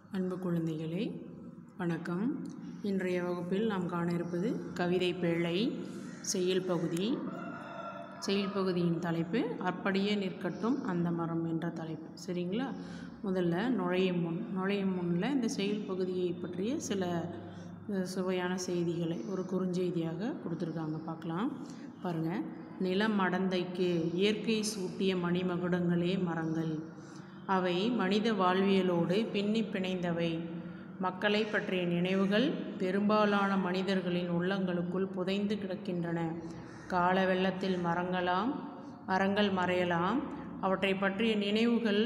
அன்பு குழந்தைகளே வணக்கம் இன்றைய வகுப்பில் நாம் காண இருப்பது கவிதை பேழை செய்யுள் பகுதி செய்யுள் பகுதியின் தலைப்பு அப்படியே நிற்கட்டும் அந்த மரம் என்ற தலைப்பு சரிங்களா முதல்ல நுழையும் முன் நுழையும் முன்னில் இந்த செய்யுள் பகுதியை பற்றிய சில அஹ், சுவையான செய்திகளை ஒரு குறுஞ்செய்தியாக கொடுத்துருக்காங்க பார்க்கலாம் பாருங்கள் நிலம் அடந்தைக்கு இயற்கை சூட்டிய மணிமகுடங்களே மரங்கள் அவை மனித வாழ்வியலோடு பின்னி பிணைந்தவை மக்களை பற்றிய நினைவுகள் பெரும்பாலான மனிதர்களின் உள்ளங்களுக்குள் புதைந்து கிடக்கின்றன கால வெள்ளத்தில் மரங்களாம் மரங்கள் மறையலாம் அவற்றை பற்றிய நினைவுகள்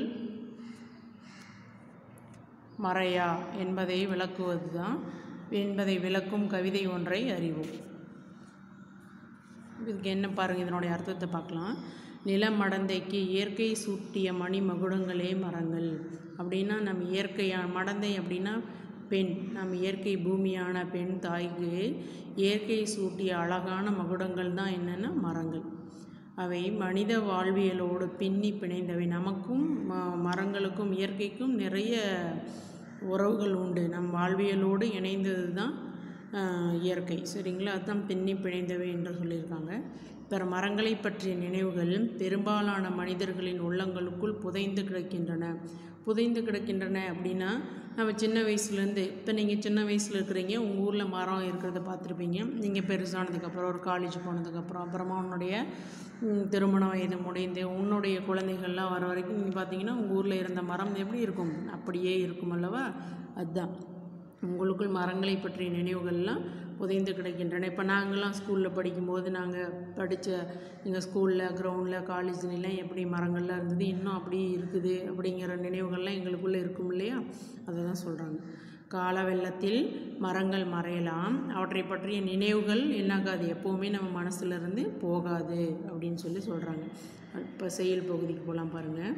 மறையா என்பதை விளக்குவதுதான் என்பதை விளக்கும் கவிதை ஒன்றை அறிவோம் இதுக்கு என்ன பாருங்கள் இதனுடைய அர்த்தத்தை பார்க்கலாம் நிலம் மடந்தைக்கு இயற்கை சூட்டிய மணி மகுடங்களே மரங்கள் அப்படின்னா நம்ம இயற்கையான மடந்தை அப்படின்னா பெண் நம் இயற்கை பூமியான பெண் தாய்க்கு இயற்கை சூட்டிய அழகான மகுடங்கள் தான் என்னென்னா மரங்கள் அவை மனித வாழ்வியலோடு பின்னி பிணைந்தவை நமக்கும் ம- மரங்களுக்கும் இயற்கைக்கும் நிறைய உறவுகள் உண்டு நம் வாழ்வியலோடு இணைந்தது தான் ஆஹ், இயற்கை சரிங்களா அதுதான் பின்னி பிணைந்தவை என்று சொல்லியிருக்காங்க பிற மரங்களை பற்றிய நினைவுகள் பெரும்பாலான மனிதர்களின் உள்ளங்களுக்குள் புதைந்து கிடக்கின்றன புதைந்து கிடக்கின்றன அப்படின்னா நம்ம சின்ன வயசுலேருந்து இப்போ நீங்கள் சின்ன வயசில் இருக்கிறீங்க உங்கள் ஊரில் மரம் இருக்கிறத பார்த்துருப்பீங்க நீங்கள் பெருசானதுக்கப்புறம் ஒரு காலேஜ் போனதுக்கப்புறம் அப்புறமா உன்னுடைய ம், திருமண வயது முடிந்து உன்னுடைய குழந்தைகள்லாம் வர வரைக்கும் நீங்கள் பார்த்தீங்கன்னா உங்கள் ஊரில் இருந்த மரம் எப்படி இருக்கும் அப்படியே இருக்கும் அல்லவா அதுதான் உங்களுக்குள் மரங்களை பற்றிய நினைவுகள்லாம் புதைந்து கிடக்கின்றன இப்போ நாங்கள்லாம் ஸ்கூலில் படிக்கும்போது நாங்கள் படித்த எங்கள் ஸ்கூலில் கிரவுண்டில் காலேஜ்லாம் எப்படி மரங்கள்லாம் இருந்தது இன்னும் அப்படியே இருக்குது அப்படிங்கிற நினைவுகள்லாம் எங்களுக்குள்ளே இருக்கும் இல்லையா அதை தான் சொல்கிறாங்க கால வெள்ளத்தில் மரங்கள் மறையலாம் அவற்றை பற்றிய நினைவுகள் என்னாகாது எப்போவுமே நம்ம மனசுல இருந்து போகாது அப்படின்னு சொல்லி சொல்கிறாங்க இப்போ செயல் பகுதிக்கு போகலாம் பாருங்கள்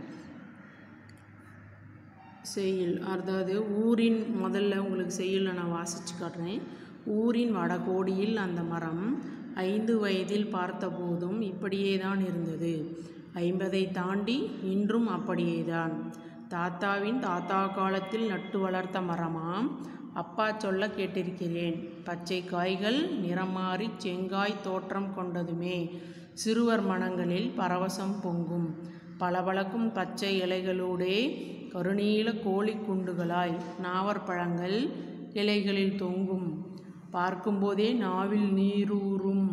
செய்யுள் அதாவது ஊரின் முதல்ல உங்களுக்கு செய்யுளில் நான் வாசித்து காட்டுறேன் ஊரின் வடகோடியில் அந்த மரம் ஐந்து வயதில் பார்த்தபோதும் இப்படியே தான் இருந்தது ஐம்பதை தாண்டி இன்றும் அப்படியே தான் தாத்தாவின் தாத்தா காலத்தில் நட்டு வளர்த்த மரமாம் அப்பா சொல்ல கேட்டிருக்கிறேன் பச்சை காய்கள் நிறம் மாறி செங்காய் தோற்றம் கொண்டதுமே சிறுவர் மனங்களில் பரவசம் பொங்கும் பளபளக்கும் பச்சை இலைகளோடே கருநீல கோழி குண்டுகளாய் நாவற்பழங்கள் இலைகளில் தொங்கும் பார்க்கும்போதே நாவில் நீரூறும்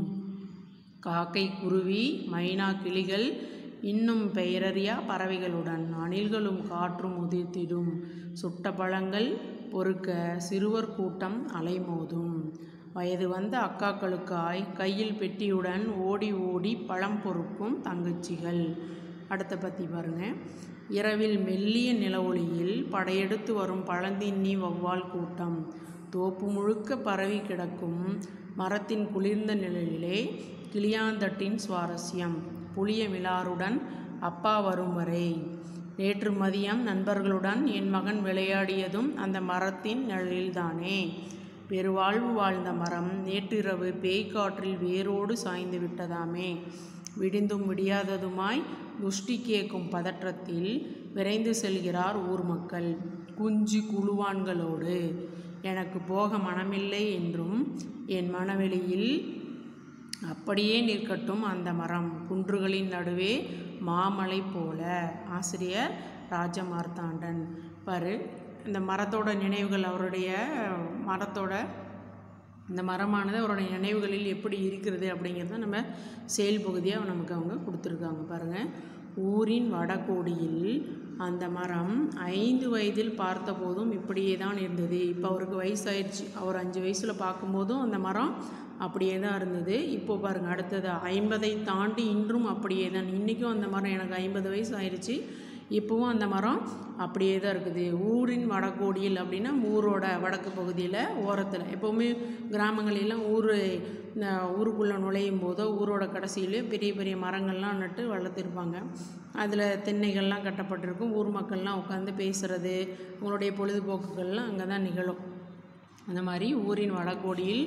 காக்கை குருவி மைனா கிளிகள் இன்னும் பெயரறியா பறவைகளுடன் அணில்களும் காற்றும் உதிர்த்திடும் சுட்ட பழங்கள் பொறுக்க சிறுவர் கூட்டம் அலைமோதும் வயது வந்த அக்காக்களுக்காய் கையில் பெட்டியுடன் ஓடி ஓடி பழம் பொறுக்கும் தங்கச்சிகள் அடுத்த பற்றி பாருங்க இரவில் மெல்லிய நிலவொளியில் படையெடுத்து வரும் பழந்தின்னி வௌவால் கூட்டம் தோப்பு முழுக்க பரவி கிடக்கும் மரத்தின் குளிர்ந்த நிழலிலே கிளியாந்தட்டின் சுவாரஸ்யம் புளிய மிலாருடன் அப்பா வரும் வரை நேற்று மதியம் நண்பர்களுடன் என் மகன் விளையாடியதும் அந்த மரத்தின் நிழலில்தானே பெருவாழ்வு வாழ்ந்த மரம் நேற்றிரவு பேய்க்காற்றில் வேரோடு சாய்ந்து விட்டதாமே விடிந்தும் விடியாததுமாய் குஷ்டி கேட்கும் பதற்றத்தில் விரைந்து செல்கிறார் ஊர் மக்கள் குஞ்சு குழுவான்களோடு எனக்கு போக மனமில்லை என்றும் என் மனவெளியில் அப்படியே நிற்கட்டும் அந்த மரம் குன்றுகளின் நடுவே மாமலை போல ஆசிரியர் ராஜமார்த்தாண்டன் பாரு இந்த மரத்தோட நினைவுகள் அவருடைய மரத்தோட இந்த மரமானது அவருடைய நினைவுகளில் எப்படி இருக்கிறது அப்படிங்கிறத நம்ம செயல் பகுதியாக நமக்கு அவங்க கொடுத்துருக்காங்க பாருங்கள் ஊரின் வடகோடியில் அந்த மரம் ஐந்து வயதில் பார்த்தபோதும் இப்படியே தான் இருந்தது இப்போ அவருக்கு வயசாயிடுச்சு அவர் அஞ்சு வயசில் பார்க்கும்போதும் அந்த மரம் அப்படியே தான் இருந்தது இப்போ பாருங்கள் அடுத்தது ஐம்பதை தாண்டி இன்றும் அப்படியே தான் இன்றைக்கும் அந்த மரம் எனக்கு ஐம்பது வயசு ஆயிடுச்சு இப்போவும் அந்த மரம் அப்படியே தான் இருக்குது ஊரின் வடகோடியில் அப்படின்னா ஊரோட வடக்கு பகுதியில் ஓரத்தில் எப்போவுமே கிராமங்களிலாம் ஊர் ஊருக்குள்ளே நுழையும் போதோ ஊரோட கடைசியிலே பெரிய பெரிய மரங்கள்லாம் நட்டு வளர்த்துருப்பாங்க அதில் திண்ணைகள்லாம் கட்டப்பட்டிருக்கும் ஊர் மக்கள்லாம் உட்காந்து பேசுகிறது உங்களுடைய பொழுதுபோக்குகள்லாம் அங்கே தான் நிகழும் அந்த மாதிரி ஊரின் வடகோடியில்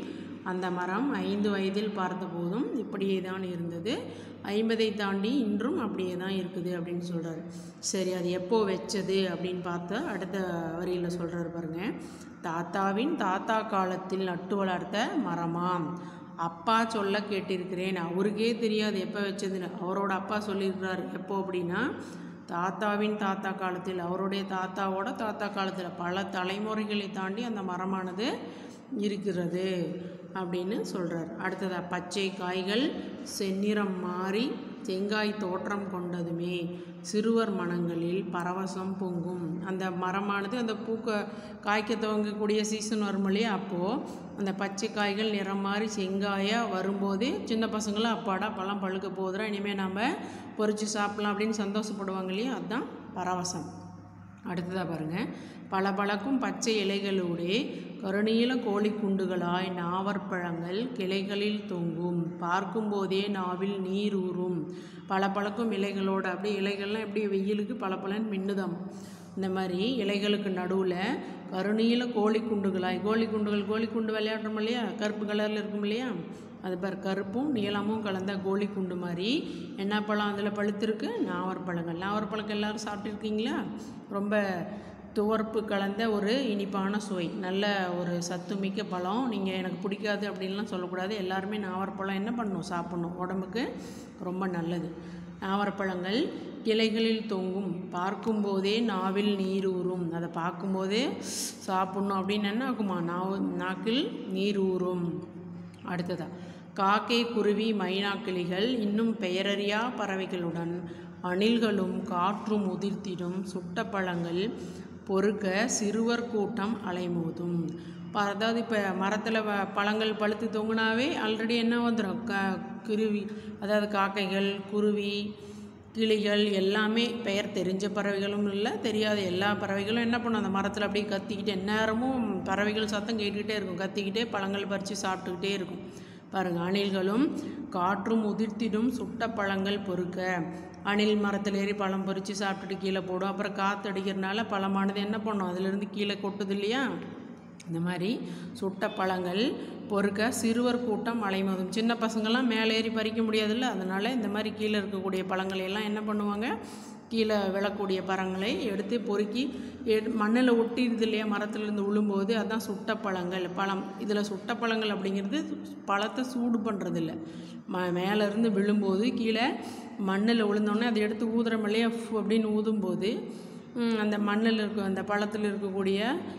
அந்த மரம் ஐந்து வயதில் பார்த்தபோதும் இப்படியே தான் இருந்தது ஐம்பதை தாண்டி இன்றும் அப்படியே தான் இருக்குது அப்படின்னு சொல்கிறாரு சரி அது எப்போ வச்சது அப்படின்னு பார்த்தா அடுத்த வரியில் சொல்கிறாரு பாருங்க தாத்தாவின் தாத்தா காலத்தில் நட்டு வளர்த்த மரமாம் அப்பா சொல்ல கேட்டிருக்கிறேன் அவருக்கே தெரியாது எப்போ வச்சதுன்னு அவரோட அப்பா சொல்லியிருக்கிறாரு எப்போ அப்படின்னா தாத்தாவின் தாத்தா காலத்தில் அவருடைய தாத்தாவோட தாத்தா காலத்தில் பல தலைமுறைகளை தாண்டி அந்த மரமானது இருக்கிறது அப்படின்னு சொல்கிறார் அடுத்ததா பச்சை காய்கள் செந்நிறம் மாறி செங்காய் தோற்றம் கொண்டதுமே சிறுவர் மனங்களில் பரவசம் பொங்கும் அந்த மரமானது அந்த பூக்க காய்க்க துவங்கக்கூடிய சீசன் வரும் இல்லையா அப்போது அந்த பச்சை காய்கள் நிறம் மாறி செங்காயாக வரும்போதே சின்ன பசங்களும் அப்பாடா பழம் பழுக்க போதுரா இனிமேல் நம்ம பொறிச்சு சாப்பிட்லாம் அப்படின்னு சந்தோஷப்படுவாங்க இல்லையா அதுதான் பரவசம் அடுத்ததாக பாருங்கள் பளபளக்கும் பச்சை இலைகளோடே கருநீல கோழிக்குண்டுகளாய் நாவற்பழங்கள் கிளைகளில் தொங்கும் பார்க்கும்போதே நாவில் நீர் ஊறும் பளபளக்கும் இலைகளோட அப்படியே இலைகள்லாம் எப்படி வெயிலுக்கு பளபளன்னு மின்னுதாம் இந்த மாதிரி இலைகளுக்கு நடுவில் கருநீல கோழிக்குண்டுகளாய் கோழிக்குண்டுகள் கோழிக்குண்டு விளையாடுறோம் இல்லையா கருப்பு கலரில் இருக்கும் இல்லையா அது பார் கருப்பும் நீளமும் கலந்த கோழிக்குண்டு மாதிரி என்ன பழம் அதில் பழுத்திருக்கு நாவற்பழங்கள் நாவற்பழங்கள் எல்லோரும் சாப்பிட்ருக்கீங்களா ரொம்ப துவர்ப்பு கலந்த ஒரு இனிப்பான சுவை நல்ல ஒரு சத்துமிக்க பழம் நீங்கள் எனக்கு பிடிக்காது அப்படின்லாம் சொல்லக்கூடாது எல்லாருமே நாவற்பழம் என்ன பண்ணணும் சாப்பிட்ணும் உடம்புக்கு ரொம்ப நல்லது நாவற்பழங்கள் கிளைகளில் தொங்கும் பார்க்கும்போதே நாவில் நீர் ஊறும் அதை பார்க்கும்போதே சாப்பிட்ணும் அப்படின்னு என்ன ஆகுமா நாவு நாக்கில் நீர் ஊறும் அடுத்ததா காக்கை குருவி மைனாக்கிளிகள் இன்னும் பெயரறியா பறவைகளுடன் அணில்களும் காற்றும் உதிர்த்திடும் சுட்ட பழங்கள் பொறுக்க சிறுவர் கூட்டம் அலைமோதும் ப- அதாவது இப்போ மரத்தில் பழங்கள் பழுத்து தொங்குனாவே ஆல்ரெடி என்ன வந்துடும் க குருவி அதாவது காக்கைகள் குருவி கிளிகள் எல்லாமே பெயர் தெரிஞ்ச பறவைகளும் இல்லை தெரியாத எல்லா பறவைகளும் என்ன பண்ணும் அந்த மரத்தில் அப்படியே கத்திக்கிட்டே எந்நேரமும் பறவைகள் சத்தம் கேட்டுக்கிட்டே இருக்கும் கத்திக்கிட்டே பழங்கள் பறித்து சாப்பிட்டுக்கிட்டே இருக்கும் பாருங்க அணில்களும் காற்றும் உதிர்த்திடும் சுட்ட பழங்கள் பொறுக்க அணில் மரத்தில் ஏறி பழம் பறித்து சாப்பிட்டுட்டு கீழே போடும் அப்புறம் காற்று அடிக்கிறனால பழமானது என்ன பண்ணும் அதிலிருந்து கீழே கொட்டுது இல்லையா இந்த மாதிரி சுட்ட பழங்கள் பொறுக்க சிறுவர் கூட்டம் அலைமோதும் சின்ன பசங்கள்லாம் மேலே ஏறி பறிக்க முடியாதுல்ல அதனால் இந்த மாதிரி கீழே இருக்கக்கூடிய பழங்களை எல்லாம் என்ன பண்ணுவாங்க கீழே விழக்கூடிய பழங்களை எடுத்து பொறுக்கி எடு மண்ணில் ஒட்டிடுது இல்லையா மரத்துலேருந்து விழும்போது அதான் சுட்ட பழங்கள் பழம் இதில் சுட்ட பழங்கள் அப்படிங்கிறது பழத்தை சூடு பண்ணுறது இல்லை ம மேலேருந்து விழும்போது கீழே மண்ணில் விழுந்தோடனே அதை எடுத்து ஊதுறோம் இல்லையா ஃபு அப்படின்னு ஊதும்போது ம், அந்த மண்ணில் இருக்க அந்த பழத்தில் இருக்கக்கூடிய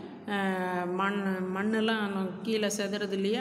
அஹ், மண் மண்ணெல்லாம் கீழே செதறது இல்லையா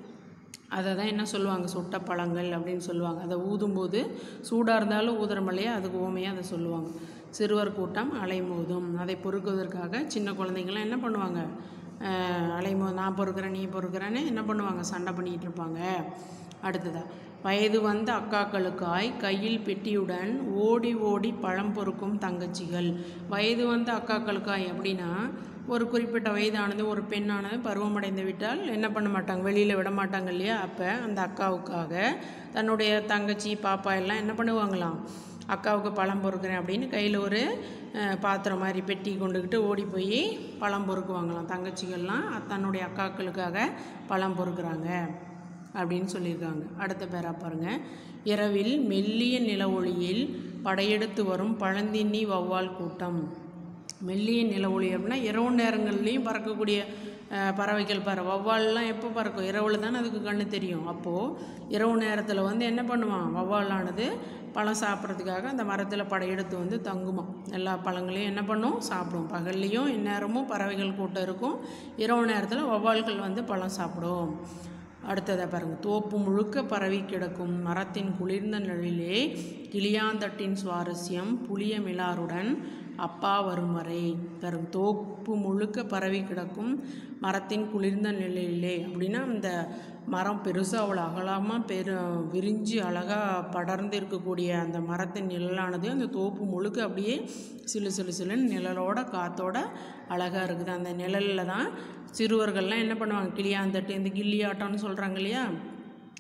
அதை தான் என்ன சொல்லுவாங்க சுட்ட பழங்கள் அப்படின்னு சொல்லுவாங்க அதை ஊதும்போது சூடாக இருந்தாலும் ஊதுறோம் இல்லையா அதுக்கு ஓமையாக அதை சொல்லுவாங்க சிறுவர் கூட்டம் அலைமோதும் அதை பொறுக்குவதற்காக சின்ன குழந்தைங்களாம் என்ன பண்ணுவாங்க அஹ், அலைமோ நான் பொறுக்கிறேன் நீ பொறுக்கிறேன்னு என்ன பண்ணுவாங்க சண்டை பண்ணிக்கிட்டு இருப்பாங்க அடுத்ததா வயது வந்த அக்காக்களுக்காய் கையில் பெட்டியுடன் ஓடி ஓடி பழம் பொறுக்கும் தங்கச்சிகள் வயது வந்த அக்காக்களுக்காய் அப்படின்னா ஒரு குறிப்பிட்ட வயதானது ஒரு பெண்ணானது பருவமடைந்து விட்டால் என்ன பண்ண மாட்டாங்க வெளியில் விட மாட்டாங்க இல்லையா அப்போ அந்த அக்காவுக்காக தன்னுடைய தங்கச்சி பாப்பா எல்லாம் என்ன பண்ணுவாங்களாம் அக்காவுக்கு பழம் பொறுக்கிறேன் அப்படின்னு கையில் ஒரு அஹ், பாத்திரம் மாதிரி பெட்டி கொண்டுக்கிட்டு ஓடி போய் பழம் பொறுக்குவாங்களாம் தங்கச்சிகள்லாம் தன்னுடைய அக்காக்களுக்காக பழம் பொறுக்குறாங்க அப்படின்னு சொல்லியிருக்காங்க அடுத்த பேரா பாருங்க இரவில் மெல்லிய நில ஒளியில் படையெடுத்து வரும் பழந்தின்னி வௌவால் கூட்டம் மெல்லிய நில ஒளி அப்படின்னா இரவு நேரங்கள்லேயும் பறக்கக்கூடிய அஹ், பறவைகள் பற வௌவால்லாம் எப்போ பறக்கும் இரவில் தானே அதுக்கு கண்ணு தெரியும் அப்போது இரவு நேரத்தில் வந்து என்ன பண்ணுவான் வௌவாலானது பழம் சாப்பிட்றதுக்காக அந்த மரத்தில் படையெடுத்து வந்து தங்குமா எல்லா பழங்களையும் என்ன பண்ணும் சாப்பிடும் பகல்லையும் எந்நேரமும் பறவைகள் கூட்டம் இருக்கும் இரவு நேரத்தில் வௌவால்கள் வந்து பழம் சாப்பிடும் அடுத்ததை பாருங்கள் தோப்பு முழுக்க பரவி கிடக்கும் மரத்தின் குளிர்ந்த நிழலிலே கிளியாந்தட்டின் சுவாரஸ்யம் புளிய மிலாருடன் அப்பா வரும் வரை பாருங்க தோப்பு முழுக்க பரவி கிடக்கும் மரத்தின் குளிர்ந்த நிழலிலே அப்படின்னா அந்த மரம் பெருசாக அவ்வளோ அகலமாக பெரு விரிஞ்சு அழகாக படர்ந்து இருக்கக்கூடிய அந்த மரத்தின் நிழலானது அந்த தோப்பு முழுக்க அப்படியே சிலு சிலு சிலுன்னு நிழலோட காத்தோட அழகாக இருக்குது அந்த நிழலில் தான் சிறுவர்கள்லாம் என்ன பண்ணுவாங்க கிளியாந்தட்டு இந்த கில்லி ஆட்டம்னு சொல்கிறாங்க இல்லையா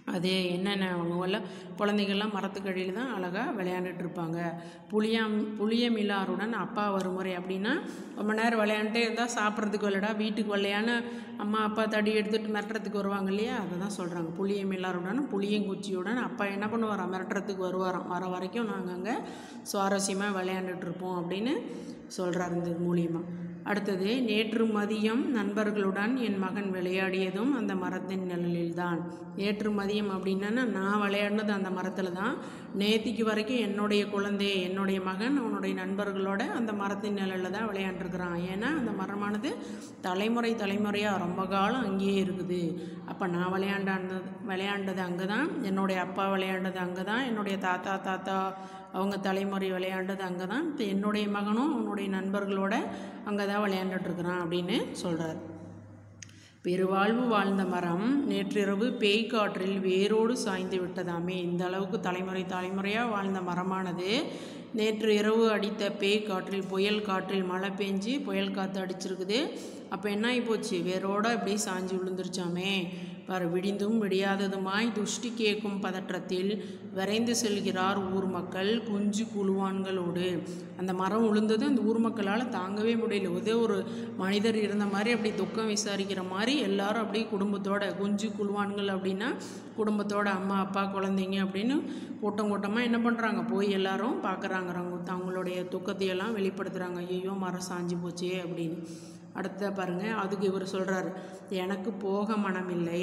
அது என்னென்ன அவங்கெல்லாம் குழந்தைகள்லாம் மரத்துக்கடியில் தான் அழகாக விளையாண்டுட்டு இருப்பாங்க புளியாம் புளியமில்லாருடன் அப்பா வருமுறை அப்படின்னா ரொம்ப நேரம் விளையாண்டுட்டே இருந்தால் சாப்பிட்றதுக்கு வரலடா வீட்டுக்கு வரலையான்னு அம்மா அப்பா தடி எடுத்துகிட்டு மிரட்டுறதுக்கு வருவாங்க இல்லையா அதை தான் சொல்கிறாங்க புளியமில்லாருடன் புளியங்குச்சியுடன் அப்பா என்ன பண்ணுவாராம் மிரட்டுறதுக்கு வருவாராம் வர வரைக்கும் நாங்கள் அங்கே சுவாரஸ்யமாக விளையாண்டுட்டு இருப்போம் அப்படின்னு சொல்கிறார் இந்த மூலியமாக அடுத்தது நேற்று மதியம் நண்பர்களுடன் என் மகன் விளையாடியதும் அந்த மரத்தின் நிழலில்தான் நேற்று மதியம் அப்படின்னா நான் விளையாடினது அந்த மரத்தில் தான் நேத்திக்கு வரைக்கும் என்னுடைய குழந்தை என்னுடைய மகன் அவனுடைய நண்பர்களோட அந்த மரத்தின் நிழலில் தான் விளையாண்டுருக்கிறான் ஏன்னா அந்த மரமானது தலைமுறை தலைமுறையாக ரொம்ப காலம் அங்கேயே இருக்குது அப்போ நான் விளையாண்டானது விளையாண்டது அங்கே தான் என்னுடைய அப்பா விளையாண்டது அங்கே தான் என்னுடைய தாத்தா தாத்தா அவங்க தலைமுறை விளையாண்டது அங்கே தான் இப்போ என்னுடைய மகனும் அவனுடைய நண்பர்களோட அங்கே தான் விளையாண்டுட்ருக்குறான் அப்படின்னு சொல்கிறார் பெருவாழ்வு வாழ்ந்த மரம் நேற்றிரவு பேய் காற்றில் வேரோடு சாய்ந்து விட்டதாமே இந்த அளவுக்கு தலைமுறை தலைமுறையாக வாழ்ந்த மரமானது நேற்று இரவு அடித்த பேய் காற்றில் புயல் காற்றில் மழை பெஞ்சு புயல் காற்று அடிச்சிருக்குது அப்போ என்ன ஆகி போச்சு வேரோட அப்படியே சாஞ்சு விழுந்துருச்சாமே பாரு விடிந்தும் விடியாததுமாய் துஷ்டி கேட்கும் பதற்றத்தில் விரைந்து செல்கிறார் ஊர் மக்கள் குஞ்சு குழுவான்களோடு அந்த மரம் விழுந்தது அந்த ஊர் மக்களால் தாங்கவே முடியல ஒரே ஒரு மனிதர் இருந்த மாதிரி அப்படி துக்கம் விசாரிக்கிற மாதிரி எல்லாரும் அப்படியே குடும்பத்தோட குஞ்சு குழுவான்கள் அப்படின்னா குடும்பத்தோட அம்மா அப்பா குழந்தைங்க அப்படின்னு கூட்டம் கூட்டமாக என்ன பண்ணுறாங்க போய் எல்லாரும் பார்க்குறாங்க அவங்களுடைய துக்கத்தையெல்லாம் வெளிப்படுத்துகிறாங்க ஐயோ மரம் சாஞ்சு போச்சே அப்படின்னு அடுத்த பாருங்கள் அதுக்கு இவர் சொல்கிறாரு எனக்கு போக மனமில்லை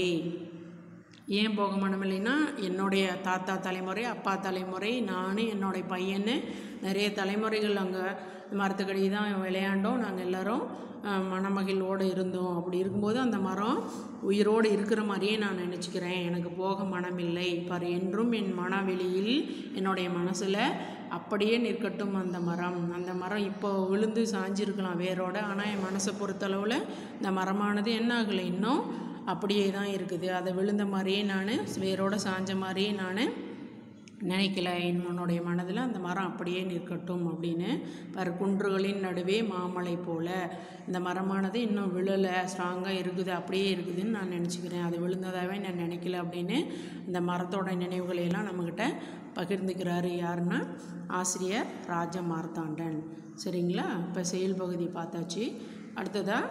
ஏன் போக மனமில்லைன்னா என்னுடைய தாத்தா தலைமுறை அப்பா தலைமுறை நான் என்னுடைய பையன்னு நிறைய தலைமுறைகள் அங்கே மரத்துக்கடி தான் விளையாண்டோம் நாங்கள் எல்லோரும் மனமகிழ்வோடு இருந்தோம் அப்படி இருக்கும்போது அந்த மரம் உயிரோடு இருக்கிற மாதிரியே நான் நினச்சிக்கிறேன் எனக்கு போக மனமில்லை பார் என்றும் என் மனவெளியில் என்னுடைய மனசில் அப்படியே நிற்கட்டும் அந்த மரம் அந்த மரம் இப்போ விழுந்து சாஞ்சிருக்கலாம் வேரோட ஆனால் என் மனசை பொறுத்தளவில் இந்த மரமானது என்ன ஆகலை இன்னும் அப்படியே தான் இருக்குது அதை விழுந்த மாதிரியே நான் வேரோட சாஞ்ச மாதிரியே நான் நினைக்கல என்னுடைய மனதில் அந்த மரம் அப்படியே நிற்கட்டும் அப்படின்னு பர் குன்றுகளின் நடுவே மாமலை போல இந்த மரமானது இன்னும் விழலை ஸ்ட்ராங்காக இருக்குது அப்படியே இருக்குதுன்னு நான் நினச்சிக்கிறேன் அது விழுந்ததாகவே நான் நினைக்கல அப்படின்னு இந்த மரத்தோட நினைவுகளை எல்லாம் நம்மக்கிட்ட பகிர்ந்துக்கிறாரு யாருன்னா ஆசிரியர் ராஜ மார்த்தாண்டன் சரிங்களா இப்போ செயல் பகுதி பார்த்தாச்சு அடுத்ததாக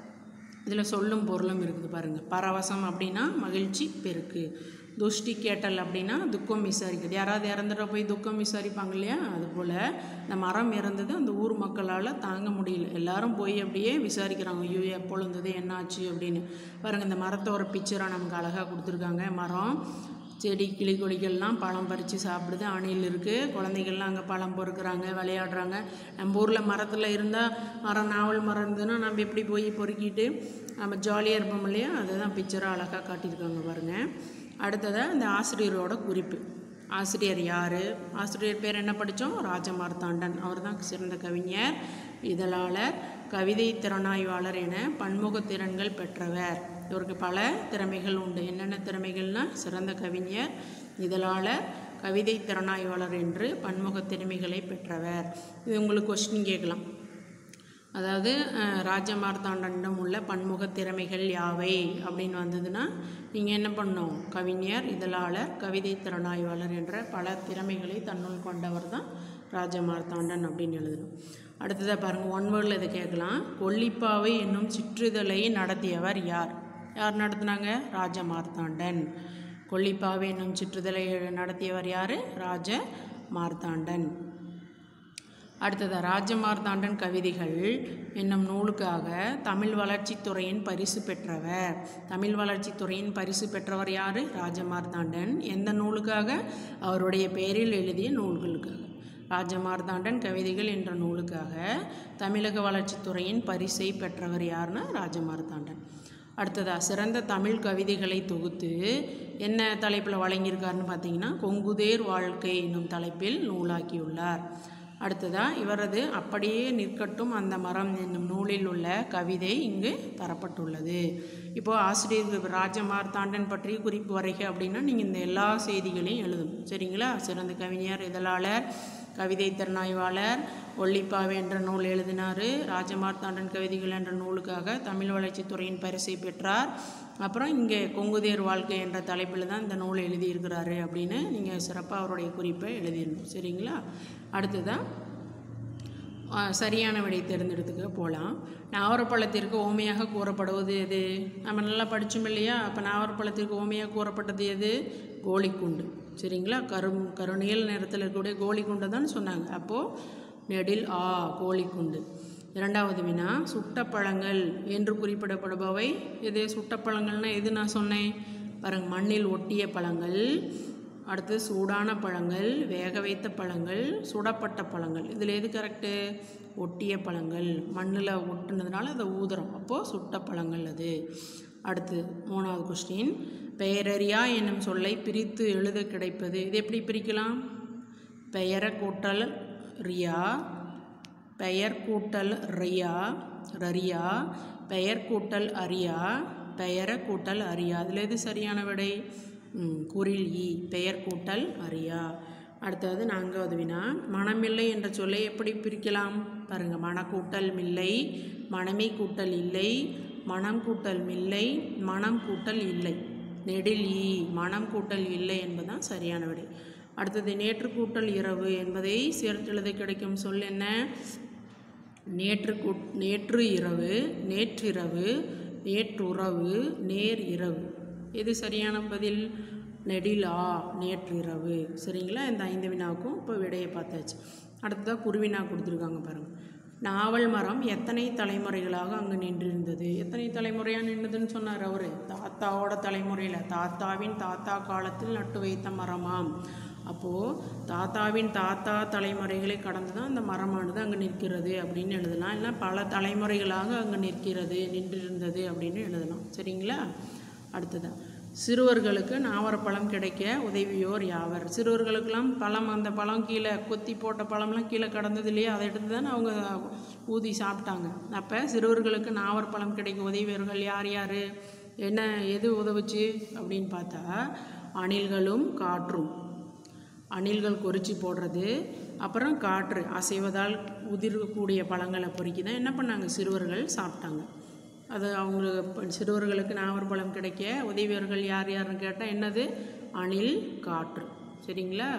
இதில் சொல்லும் பொருளும் இருக்குது பாருங்கள் பரவசம் அப்படின்னா மகிழ்ச்சி பெருக்கு துஷ்டி கேட்டல் அப்படின்னா துக்கம் விசாரிக்கிறது யாராவது இறந்துட போய் துக்கம் விசாரிப்பாங்க இல்லையா அதுபோல் இந்த மரம் இறந்தது அந்த ஊர் மக்களால் தாங்க முடியல எல்லாரும் போய் அப்படியே விசாரிக்கிறாங்க ஐயோ எப்போ இருந்தது என்னாச்சு அப்படின்னு பாருங்கள் இந்த மரத்தோட பிக்சராக நமக்கு அழகாக கொடுத்துருக்காங்க மரம் செடி கிளி கொடிகள்லாம் பழம் பறித்து சாப்பிடுது அணில் இருக்குது குழந்தைகள்லாம் அங்கே பழம் பொறுக்குறாங்க விளையாடுறாங்க நம்ம ஊரில் மரத்தில் இருந்தால் மரம் நாவல் மரம் இருந்ததுன்னா நம்ம எப்படி போய் பொறுக்கிட்டு நம்ம ஜாலியாக இருப்போம் இல்லையா அதை தான் பிக்சராக அழகாக காட்டியிருக்காங்க பாருங்கள் அடுத்ததாக இந்த ஆசிரியரோட குறிப்பு ஆசிரியர் யார் ஆசிரியர் பேர் என்ன படித்தோம் ராஜமார்த்தாண்டன் அவர் தான் சிறந்த கவிஞர் இதழாளர் கவிதை திறனாய்வாளர் என பன்முக திறன்கள் பெற்றவர் இவருக்கு பல திறமைகள் உண்டு என்னென்ன திறமைகள்னால் சிறந்த கவிஞர் இதழாளர் கவிதை திறனாய்வாளர் என்று பன்முக திறமைகளை பெற்றவர் இது உங்களுக்கு கொஸ்டின் கேட்கலாம் அதாவது அஹ், ராஜமார்த்தாண்டனிடம் உள்ள பன்முக திறமைகள் யாவை அப்படின்னு வந்ததுன்னா நீங்கள் என்ன பண்ணணும் கவிஞர் இதழாளர் கவிதை திறனாய்வாளர் என்ற பல திறமைகளை தன்னுள் கொண்டவர் தான் ராஜமார்த்தாண்டன் அப்படின்னு எழுதணும் அடுத்ததாக பாருங்கள் ஒன் வேர்டில் இதை கேட்கலாம் கொல்லிப்பாவை என்னும் சிற்றிதழை நடத்தியவர் யார் யார் நடத்துனாங்க ராஜமார்த்தாண்டன் கொல்லிப்பாவை என்னும் சிற்றிதழை நடத்தியவர் யார் ராஜ மார்த்தாண்டன் அடுத்ததாக ராஜமார்த்தாண்டன் கவிதைகள் என்னும் நூலுக்காக தமிழ் வளர்ச்சித்துறையின் பரிசு பெற்றவர் தமிழ் வளர்ச்சித்துறையின் பரிசு பெற்றவர் யார் ராஜமார்த்தாண்டன் எந்த நூலுக்காக அவருடைய பெயரில் எழுதிய நூல்களுக்காக ராஜமார்த்தாண்டன் கவிதைகள் என்ற நூலுக்காக தமிழக வளர்ச்சித்துறையின் பரிசை பெற்றவர் யாருன்னா ராஜமார்த்தாண்டன் அடுத்ததா சிறந்த தமிழ் கவிதைகளை தொகுத்து என்ன தலைப்பில் வழங்கியிருக்காருன்னு பார்த்தீங்கன்னா கொங்குதேர் வாழ்க்கை என்னும் தலைப்பில் நூலாக்கியுள்ளார் அடுத்ததா இவரது அப்படியே நிற்கட்டும் அந்த மரம் என்னும் நூலில் உள்ள கவிதை இங்கு தரப்பட்டுள்ளது இப்போ ஆசிரியர் ராஜமார்த்தாண்டன் பற்றி குறிப்பு வரைக அப்படின்னா நீங்கள் இந்த எல்லா செய்திகளையும் எழுதணும் சரிங்களா சிறந்த கவிஞர் இதழாளர் கவிதை திறனாய்வாளர் கொல்லிப்பாவை என்ற நூல் எழுதினார் ராஜமார்த்தாண்டன் கவிதைகள் என்ற நூலுக்காக தமிழ் வளர்ச்சித்துறையின் பரிசை பெற்றார் அப்புறம் இங்கே கொங்குதேர் வாழ்க்கை என்ற தலைப்பில் தான் இந்த நூல் எழுதியிருக்கிறாரு அப்படின்னு நீங்கள் சிறப்பாக அவருடைய குறிப்பை எழுதிடணும் சரிங்களா அடுத்ததான் ஆ, சரியான விடை தேர்ந்தெடுத்துக்க போகலாம் நாவரப்பழத்திற்கு ஓமையாக கூறப்படுவது எது நம்ம நல்லா படித்தோம் இல்லையா அப்போ நாவரப்பழத்திற்கு ஓமையாக கூறப்பட்டது எது கோழிக்குண்டு சரிங்களா கரும் கருநீல நிறத்தில் இருக்கக்கூடிய கோழிக்குண்டை தான் சொன்னாங்க அப்போது நெடில் ஆ கோழிக்குண்டு இரண்டாவது வினா சுட்ட பழங்கள் என்று குறிப்பிடப்படுபவை எது சுட்ட பழங்கள்னா எது நான் சொன்னேன் பாருங்க மண்ணில் ஒட்டிய பழங்கள் அடுத்து சூடான பழங்கள் வேக வைத்த பழங்கள் சுடப்பட்ட பழங்கள் இதில் எது கரெக்டு ஒட்டிய பழங்கள் மண்ணில் ஒட்டுனதுனால அதை ஊதுறோம் அப்போது சுட்ட பழங்கள் அது அடுத்து மூணாவது கொஸ்டின் பெயரறியா என்னும் சொல்லை பிரித்து எழுத கிடைப்பது இது எப்படி பிரிக்கலாம் பெயர கூட்டல் ரியா பெயர் கூட்டல் ரியா ரரியா பெயர் கூட்டல் அரியா பெயர கூட்டல் அரியா அதில் எது சரியான விடை ம், குரில் ஈ பெயர் கூட்டல் அரியா அடுத்தது நான்காவது வினா மனமில்லை என்ற சொல்லை எப்படி பிரிக்கலாம் பாருங்க மனக்கூட்டல் மில்லை மனமே கூட்டல் இல்லை மனம் கூட்டல் மில்லை மனம் கூட்டல் இல்லை நெடில் ஈ மனம் கூட்டல் இல்லை என்பதுதான் சரியான விடை அடுத்தது நேற்று கூட்டல் இரவு என்பதை சேர்த்து எழுத கிடைக்கும் சொல் என்ன நேற்று கூட் நேற்று இரவு நேற்றிரவு நேற்றுறவு நேர் இரவு எது சரியான பதில் நெடிலா நேற்றிரவு சரிங்களா இந்த ஐந்து வினாவுக்கும் இப்போ விடையை பார்த்தாச்சு அடுத்ததாக குருவினா கொடுத்துருக்காங்க பாருங்கள் நாவல் மரம் எத்தனை தலைமுறைகளாக அங்கு நின்றிருந்தது எத்தனை தலைமுறையாக நின்றுதுன்னு சொன்னார் அவர் தாத்தாவோட தலைமுறையில் தாத்தாவின் தாத்தா காலத்தில் நட்டு வைத்த மரமாம் அப்போது தாத்தாவின் தாத்தா தலைமுறைகளை கடந்து தான் அந்த மரமானது அங்கே நிற்கிறது அப்படின்னு எழுதலாம் இல்லை பல தலைமுறைகளாக அங்கே நிற்கிறது நின்றிருந்தது அப்படின்னு எழுதலாம் சரிங்களா அடுத்ததா சிறுவர்களுக்கு நாவரப்பழம் கிடைக்க உதவியோர் யாவர் சிறுவர்களுக்கெல்லாம் பழம் அந்த பழம் கீழே கொத்தி போட்ட பழம்லாம் கீழே கடந்தது இல்லையா அதை எடுத்து தானே அவங்க ஊதி சாப்பிட்டாங்க அப்போ சிறுவர்களுக்கு நாவற்பழம் கிடைக்க உதவியவர்கள் யார் யார் என்ன எது உதவுச்சு அப்படின்னு பார்த்தா அணில்களும் காற்றும் அணில்கள் கொறிச்சி போடுறது அப்புறம் காற்று அசைவதால் உதிரக்கூடிய பழங்களை பொறுக்கி தான் என்ன பண்ணாங்க சிறுவர்கள் சாப்பிட்டாங்க அது அவங்களுக்கு இப்ப சிறுவர்களுக்கு நாவற்பழம் கிடைக்க உதவியவர்கள் யார் யாருன்னு கேட்டால் என்னது அணில் காற்று சரிங்களா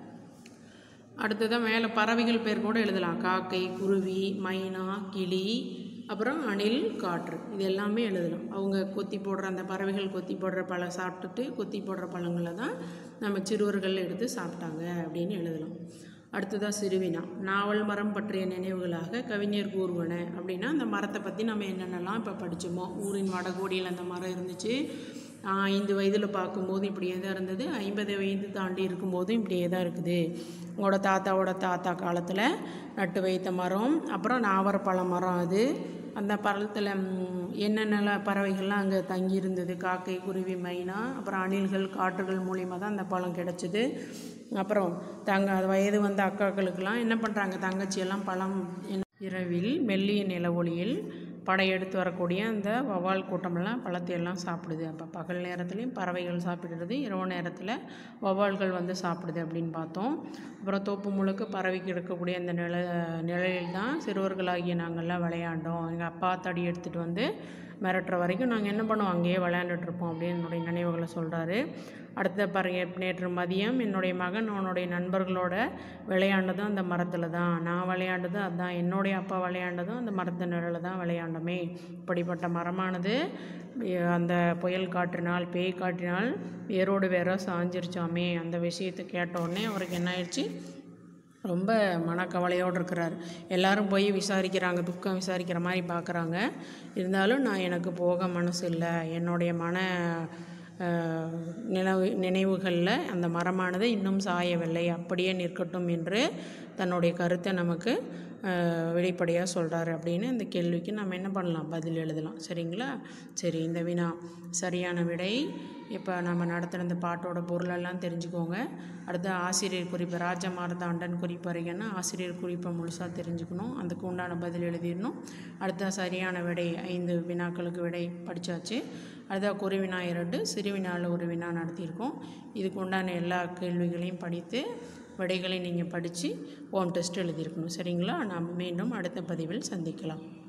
அடுத்ததான் மேலே பறவைகள் பேர் கூட எழுதலாம் காக்கை குருவி மைனா கிளி அப்புறம் அணில் காற்று இது எல்லாமே எழுதலாம் அவங்க கொத்தி போடுற அந்த பறவைகள் கொத்தி போடுற பழம் சாப்பிட்டுட்டு கொத்தி போடுற பழங்களை தான் நம்ம சிறுவர்கள் எடுத்து சாப்பிட்டாங்க அப்படின்னு எழுதலாம் அடுத்ததாக சிறுவினா நாவல் மரம் பற்றிய நினைவுகளாக கவிஞர் கூறுவன அப்படின்னா அந்த மரத்தை பற்றி நம்ம என்னென்னலாம் இப்போ படித்தோமோ ஊரின் வடகோடியில் அந்த மரம் இருந்துச்சு ஆஹ் ஐந்து வயதில் பார்க்கும்போது இப்படியே தான் இருந்தது ஐம்பது வயது தாண்டி இருக்கும்போதும் இப்படியே தான் இருக்குது உங்களோட தாத்தாவோட தாத்தா காலத்தில் நட்டு வைத்த மரம் அப்புறம் நாவற்பழ மரம் அது அந்த பழத்தில் என்னென்ன பறவைகள்லாம் அங்கே தங்கி இருந்தது காக்கை குருவி மைனா அப்புறம் அணில்கள் காற்றுகள் மூலிமா தான் அந்த பழம் கிடச்சிது அப்புறம் தங்க அது வயது வந்த அக்காக்களுக்கெல்லாம் என்ன பண்ணுறாங்க தங்கச்சியெல்லாம் பழம் என்ன- இரவில் மெல்லிய நிலவொளியில் படையெடுத்து வரக்கூடிய அந்த வவ்வால் கூட்டமெல்லாம் பழத்தை எல்லாம் சாப்பிடுது அப்போ பகல் நேரத்துலையும் பறவைகள் சாப்பிடுறது இரவு நேரத்தில் வவ்வால்கள் வந்து சாப்பிடுது அப்படின்னு பார்த்தோம் அப்புறம் தோப்பு முழுக்க பரவி கிடக்கக்கூடிய அந்த நில நிழலில் தான் சிறுவர்களாகிய நாங்கள்லாம் விளையாண்டோம் எங்கள் அப்பா தடி எடுத்துகிட்டு வந்து மிரட்டுற வரைக்கும் நாங்கள் என்ன பண்ணுவோம் அங்கேயே விளையாண்டுட்டு இருப்போம் அப்படின்னு என்னுடைய நினைவுகளை சொல்கிறாரு அடுத்த பாருங்க நேற்று மதியம் என்னுடைய மகன் அவனுடைய நண்பர்களோட விளையாண்டதும் அந்த மரத்தில் தான் நான் விளையாண்டதும் அதான் என்னுடைய அப்பா விளையாண்டதும் அந்த மரத்து நிழலில் தான் விளையாண்டோமே இப்படிப்பட்ட மரமானது எ- அந்த புயல் காற்றினால் பேய் காற்றினால் வேரோடு வேரோ சாஞ்சிருச்சாமே அந்த விஷயத்தை கேட்ட உடனே அவருக்கு என்ன ஆயிடுச்சு ரொம்ப மனக்கவலையோடு இருக்கிறார் எல்லாரும் போய் விசாரிக்கிறாங்க துக்கம் விசாரிக்கிற மாதிரி பார்க்குறாங்க இருந்தாலும் நான் எனக்கு போக மனசு இல்லை என்னுடைய மன அஹ், நினைவு நினைவுகளில் அந்த மரமானது இன்னும் சாயவில்லை அப்படியே நிற்கட்டும் என்று தன்னுடைய கருத்தை நமக்கு வெளிப்படையாக சொல்கிறாரு அப்படின்னு இந்த கேள்விக்கு நம்ம என்ன பண்ணலாம் பதில் எழுதலாம் சரிங்களா சரி இந்த வினா சரியான விடை இப்போ நம்ம நடத்துகிற இந்த பாட்டோட பொருளெல்லாம் தெரிஞ்சுக்கோங்க அடுத்து ஆசிரியர் குறிப்பு ராஜ மாரதாண்டன் குறிப்பு அறிக்கைன்னா ஆசிரியர் குறிப்பை முழுசாக தெரிஞ்சுக்கணும் அதுக்கு உண்டான பதில் எழுதிடணும் அடுத்த சரியான விடை ஐந்து வினாக்களுக்கு விடை படித்தாச்சு அடுத்த குருவினா இரண்டு சிறுவினாவில் ஒரு வினா நடத்தியிருக்கோம் இதுக்கு உண்டான எல்லா கேள்விகளையும் படித்து விடைகளை நீங்கள் படித்து ஹோம் டெஸ்ட் எழுதியிருக்கணும் சரிங்களா நாம் மீண்டும் அடுத்த பதிவில் சந்திக்கலாம்